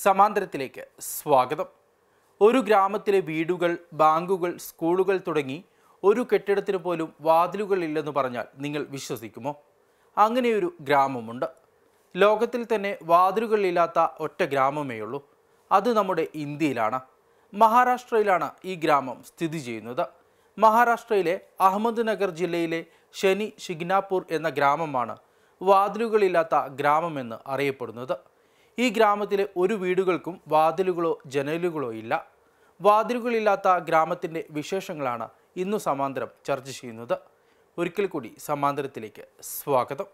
സമാന്തരത്തിലേക്ക് സ്വാഗതം ഒരു ഗ്രാമത്തിലെ വീടുകൾ ബാങ്കുകൾ സ്കൂളുകൾ തുടങ്ങി ഒരു കെട്ടിടത്തിന് പോലും വാതിലുകൾ ഇല്ലെന്ന് പറഞ്ഞാൽ നിങ്ങൾ വിശ്വസിക്കുമോ അങ്ങനെയൊരു ഗ്രാമമുണ്ട് ലോകത്തിൽ തന്നെ വാതിലുകളില്ലാത്ത ഒറ്റ ഗ്രാമമേയുള്ളൂ അത് നമ്മുടെ ഇന്ത്യയിലാണ് മഹാരാഷ്ട്രയിലാണ് ഈ ഗ്രാമം സ്ഥിതി ചെയ്യുന്നത് മഹാരാഷ്ട്രയിലെ അഹമ്മദ് നഗർ ജില്ലയിലെ ശനി ഷിഗ്നാപൂർ എന്ന ഗ്രാമമാണ് വാതിലുകളില്ലാത്ത ഗ്രാമമെന്ന് അറിയപ്പെടുന്നത് ഈ ഗ്രാമത്തിലെ ഒരു വീടുകൾക്കും വാതിലുകളോ ജനലുകളോ ഇല്ല വാതിലുകളില്ലാത്ത ഗ്രാമത്തിൻ്റെ വിശേഷങ്ങളാണ് ഇന്നു സമാന്തരം ചർച്ച ചെയ്യുന്നത് ഒരിക്കൽ കൂടി സമാന്തരത്തിലേക്ക് സ്വാഗതം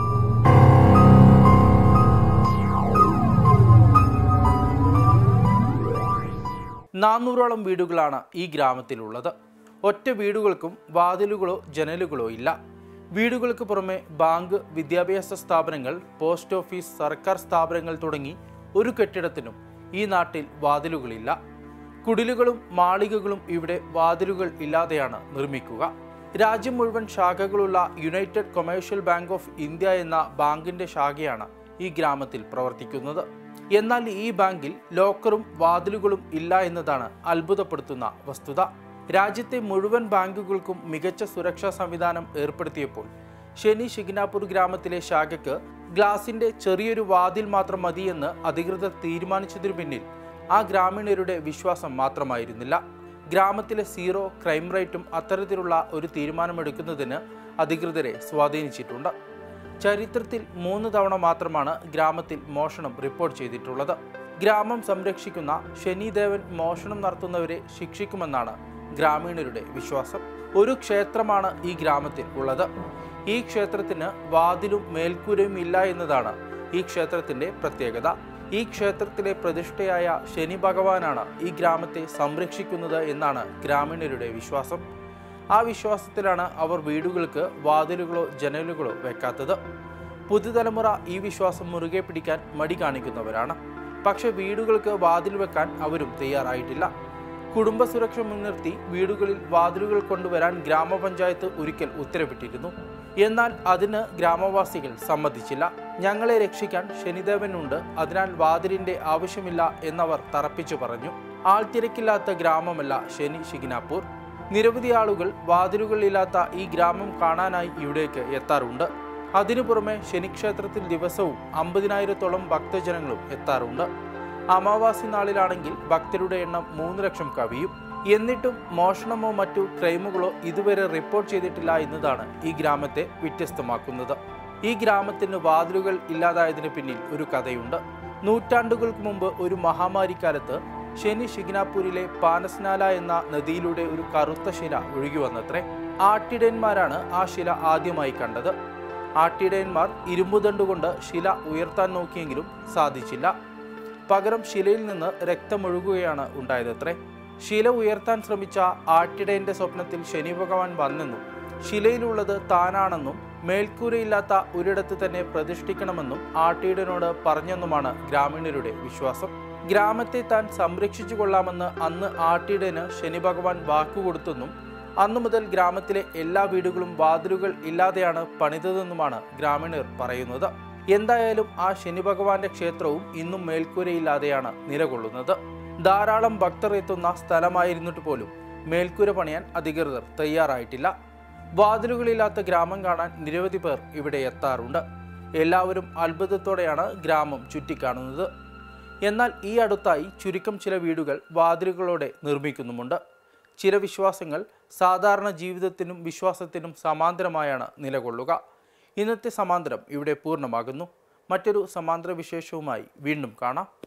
നാനൂറോളം വീടുകളാണ് ഈ ഗ്രാമത്തിലുള്ളത് ഒറ്റ വീടുകൾക്കും വാതിലുകളോ ജനലുകളോ ഇല്ല വീടുകൾക്ക് പുറമെ ബാങ്ക് വിദ്യാഭ്യാസ സ്ഥാപനങ്ങൾ പോസ്റ്റ് ഓഫീസ് സർക്കാർ സ്ഥാപനങ്ങൾ തുടങ്ങി ഒരു കെട്ടിടത്തിനും ഈ നാട്ടിൽ വാതിലുകളില്ല കുടിലുകളും മാളികകളും ഇവിടെ വാതിലുകൾ ഇല്ലാതെയാണ് നിർമ്മിക്കുക രാജ്യം മുഴുവൻ ശാഖകളുള്ള United Commercial Bank of India എന്ന ബാങ്കിന്റെ ശാഖയാണ് ഈ ഗ്രാമത്തിൽ പ്രവർത്തിക്കുന്നത് എന്നാൽ ഈ ബാങ്കിൽ ലോക്കറും വാതിലുകളും ഇല്ല എന്നതാണ് അത്ഭുതപ്പെടുത്തുന്ന വസ്തുത രാജ്യത്തെ മുഴുവൻ ബാങ്കുകൾക്കും മികച്ച സുരക്ഷാ സംവിധാനം ഏർപ്പെടുത്തിയപ്പോൾ ശനി ഷിഗ്നാപൂർ ഗ്രാമത്തിലെ ശാഖയ്ക്ക് ഗ്ലാസിന്റെ ചെറിയൊരു വാതിൽ മാത്രം മതിയെന്ന് അധികൃതർ തീരുമാനിച്ചതിനു പിന്നിൽ ആ ഗ്രാമീണരുടെ വിശ്വാസം മാത്രമായിരുന്നില്ല ഗ്രാമത്തിലെ സീറോ ക്രൈം റേറ്റും അത്തരത്തിലുള്ള ഒരു തീരുമാനമെടുക്കുന്നതിന് അധികൃതരെ സ്വാധീനിച്ചിട്ടുണ്ട് ചരിത്രത്തിൽ മൂന്ന് തവണ മാത്രമാണ് ഗ്രാമത്തിൽ മോഷണം റിപ്പോർട്ട് ചെയ്തിട്ടുള്ളത് ഗ്രാമം സംരക്ഷിക്കുന്ന ശനിദേവൻ മോഷണം നടത്തുന്നവരെ ശിക്ഷിക്കുമെന്നാണ് ഗ്രാമീണരുടെ വിശ്വാസം ഒരു ക്ഷേത്രമാണ് ഈ ഗ്രാമത്തിൽ ഉള്ളത് ഈ ക്ഷേത്രത്തിന് വാതിലും മേൽക്കൂരയും ഇല്ല എന്നതാണ് ഈ ക്ഷേത്രത്തിന്റെ പ്രത്യേകത ഈ ക്ഷേത്രത്തിലെ പ്രതിഷ്ഠയായ ശനി ഭഗവാനാണ് ഈ ഗ്രാമത്തെ സംരക്ഷിക്കുന്നത് എന്നാണ് ഗ്രാമീണരുടെ വിശ്വാസം ആ വിശ്വാസത്തിലാണ് അവർ വീടുകൾക്ക് വാതിലുകളോ ജനലുകളോ വെക്കാത്തത് പുതുതലമുറ ഈ വിശ്വാസം മുറുകെ പിടിക്കാൻ മടി കാണിക്കുന്നവരാണ് പക്ഷെ വീടുകൾക്ക് വാതിൽ വെക്കാൻ അവരും തയ്യാറായിട്ടില്ല കുടുംബ സുരക്ഷ മുൻനിർത്തി വീടുകളിൽ വാതിലുകൾ കൊണ്ടുവരാൻ ഗ്രാമപഞ്ചായത്ത് ഒരിക്കൽ ഉത്തരവിട്ടിരുന്നു എന്നാൽ അതിന് ഗ്രാമവാസികൾ സമ്മതിച്ചില്ല ഞങ്ങളെ രക്ഷിക്കാൻ ശനിദേവനുണ്ട് അതിനാൽ വാതിലിന്റെ ആവശ്യമില്ല എന്നവർ തറപ്പിച്ചു പറഞ്ഞു ആൾത്തിരക്കില്ലാത്ത ഗ്രാമമല്ല ശനി ഷിഗ്നാപൂർ നിരവധി ആളുകൾ വാതിലുകളില്ലാത്ത ഈ ഗ്രാമം കാണാനായി ഇവിടേക്ക് എത്താറുണ്ട് അതിനു പുറമെ ശനിക്ഷേത്രത്തിൽ ദിവസവും അമ്പതിനായിരത്തോളം ഭക്തജനങ്ങളും എത്താറുണ്ട് അമാവാസി നാളിലാണെങ്കിൽ ഭക്തരുടെ എണ്ണം മൂന്ന് ലക്ഷം കവിയും എന്നിട്ടും മോഷണമോ മറ്റു ക്രൈമുകളോ ഇതുവരെ റിപ്പോർട്ട് ചെയ്തിട്ടില്ല എന്നതാണ് ഈ ഗ്രാമത്തെ വ്യത്യസ്തമാക്കുന്നത് ഈ ഗ്രാമത്തിന് വാതിലുകൾ ഇല്ലാതായതിനു പിന്നിൽ ഒരു കഥയുണ്ട് നൂറ്റാണ്ടുകൾക്ക് മുമ്പ് ഒരു മഹാമാരിക്കാലത്ത് ശനി ഷിഗ്നാപൂരിലെ പാനസ്നാല എന്ന നദിയിലൂടെ ഒരു കറുത്ത ശില ഒഴുകി വന്നത്രേ ആട്ടിടയന്മാരാണ് ആ ശില ആദ്യമായി കണ്ടത് ആട്ടിടയന്മാർ ഇരുമ്പുദണ്ടുകൊണ്ട് ശില ഉയർത്താൻ നോക്കിയെങ്കിലും സാധിച്ചില്ല പകരം ശിലയിൽ നിന്ന് രക്തമൊഴുകുകയാണ് ഉണ്ടായതത്രേ ശില ഉയർത്താൻ ശ്രമിച്ച ആട്ടിടയന്റെ സ്വപ്നത്തിൽ ശനി ഭഗവാൻ വന്നെന്നും ശിലയിലുള്ളത് താനാണെന്നും മേൽക്കൂരയില്ലാത്ത ഒരിടത്ത് തന്നെ പ്രതിഷ്ഠിക്കണമെന്നും ആട്ടിടയനോട് പറഞ്ഞെന്നുമാണ് ഗ്രാമീണരുടെ വിശ്വാസം ഗ്രാമത്തെ താൻ സംരക്ഷിച്ചു കൊള്ളാമെന്ന് അന്ന് ആട്ടിടയന് ശനി ഭഗവാൻ വാക്കുകൊടുത്തെന്നും അന്നു മുതൽ ഗ്രാമത്തിലെ എല്ലാ വീടുകളും വാതിലുകൾ ഇല്ലാതെയാണ് പണിതതെന്നുമാണ് ഗ്രാമീണർ പറയുന്നത് എന്തായാലും ആ ശനി ഭഗവാന്റെ ക്ഷേത്രവും ഇന്നും മേൽക്കൂരയില്ലാതെയാണ് നിലകൊള്ളുന്നത് ധാരാളം ഭക്തർ എത്തുന്ന സ്ഥലമായിരുന്നിട്ട് പോലും മേൽക്കൂര പണിയാൻ അധികൃതർ തയ്യാറായിട്ടില്ല വാതിലുകളില്ലാത്ത ഗ്രാമം കാണാൻ നിരവധി പേർ ഇവിടെ എത്താറുണ്ട് എല്ലാവരും അത്ഭുതത്തോടെയാണ് ഗ്രാമം ചുറ്റിക്കാണുന്നത് എന്നാൽ ഈ അടുത്തായി ചുരുക്കം ചില വീടുകൾ വാതിലുകളോടെ നിർമ്മിക്കുന്നുമുണ്ട് ചില വിശ്വാസങ്ങൾ സാധാരണ ജീവിതത്തിനും വിശ്വാസത്തിനും സമാന്തരമായാണ് നിലകൊള്ളുക ഇന്നത്തെ സമാന്തരം ഇവിടെ പൂർണ്ണമാകുന്നു മറ്റൊരു സമാന്തര വിശേഷവുമായി വീണ്ടും കാണാം